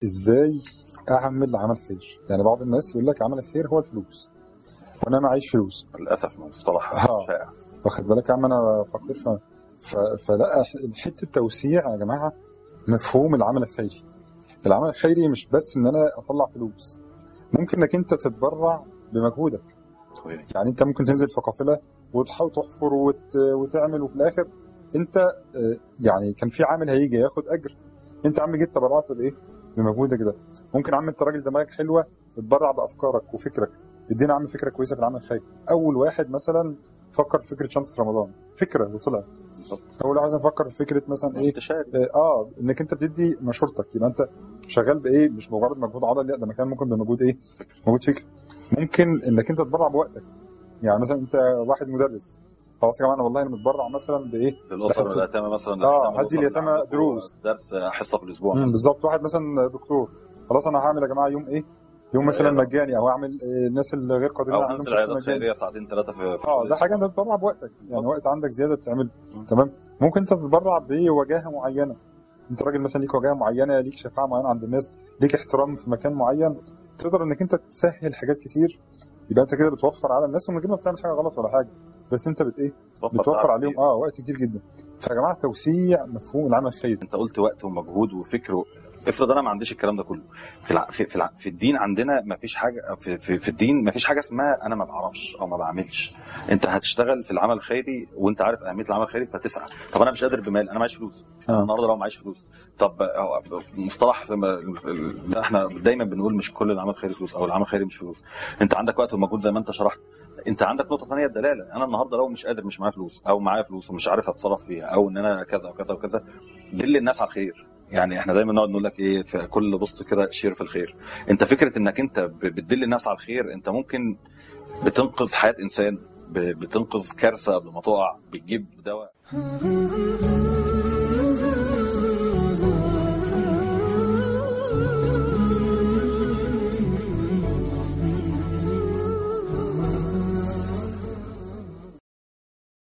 ازاي اعمل عمل خير يعني بعض الناس يقول لك عمل الخير هو الفلوس وانا معيش فلوس للاسف مصطلح آه. شائع واخد بالك يا عم انا فقير ف... ف... فلا حته التوسيع يا جماعه مفهوم العمل الخيري العمل الخيري مش بس ان انا اطلع فلوس ممكن انك انت تتبرع بمجهودك طبيعي. يعني انت ممكن تنزل في قافله وتحاول تحفر وت... وتعمل وفي الاخر انت آه، يعني كان في عامل هيجي ياخد اجر انت يا عم جيت تبرعت بايه؟ بمجهودك ده ممكن يا عم انت راجل دماغك حلوه تتبرع بافكارك وفكرك ادينا يا عم فكره كويسه في العمل الخيري اول واحد مثلا فكر في فكره شنطه رمضان فكره وطلعت بالظبط اول واحد نفكر في فكره مثلا ايه استشاري اه آه، انك انت بتدي مشورتك يبقى انت شغال بايه مش مجرد مجهود عضلي لا ده مكان ممكن بمجهود ايه فكرة. مجهود فكري ممكن انك انت تتبرع بوقتك يعني مثلا انت واحد مدرس خلاص يا جماعه انا والله انا متبرع مثلا بايه للاسر بحس- واليتامى مثلا آه، إحنا هدي بنوصل اليتامى لعندكم دروس. درس حصه في الاسبوع مم، مثلا بالظبط واحد مثلا دكتور خلاص انا هعمل يا جماعه يوم ايه يوم مثلا عيادة. مجاني او اعمل آه، الناس اللي غير قادرين او أعمل انزل لهم عيادات كشف مجاني. خيريه ساعتين ثلاثه في في اه ده حاجه انت الأسبوع. بتتبرع بوقتك يعني بالظبط. وقت عندك زياده بتعمله مم. تمام ممكن انت تتبرع بوجاهه معينه انت راجل مثلا ليك وجاهه معينه ليك شفاعه معينه عند الناس ليك احترام في مكان معين تقدر انك انت تسهل حاجات كتير يبقى انت كده بتوفر على الناس ومن غير ما بتعمل حاجه غلط ولا حاجه بس انت بت ايه بتوفر تعب عليهم كتير. اه وقت كتير جدا فيا جماعه توسيع مفهوم العمل الخيري انت قلت وقت ومجهود وفكر و... افرض انا ما عنديش الكلام ده كله في الع... في في, الع... في الدين عندنا ما فيش حاجه في, في في الدين ما فيش حاجه اسمها انا ما بعرفش او ما بعملش انت هتشتغل في العمل الخيري وانت عارف اهميه العمل الخيري فتسعى طب انا مش قادر بمال انا معيش فلوس آه. انا النهارده لو معيش فلوس طب هو مصطلح زي ما ده احنا دايما بنقول مش كل العمل الخيري فلوس او العمل الخيري مش فلوس انت عندك وقت ومجهود زي ما انت شرحت انت عندك نقطه ثانيه الدلاله انا النهارده لو مش قادر مش معايا فلوس او معايا فلوس ومش عارف اتصرف فيها او ان انا كذا وكذا وكذا دل الناس على الخير يعني احنا دايما نقعد نقول لك ايه في كل بوست كده شير في الخير انت فكره انك انت ب- بتدل الناس على الخير انت ممكن بتنقذ حياه انسان ب- بتنقذ كارثه قبل ما تقع بتجيب دواء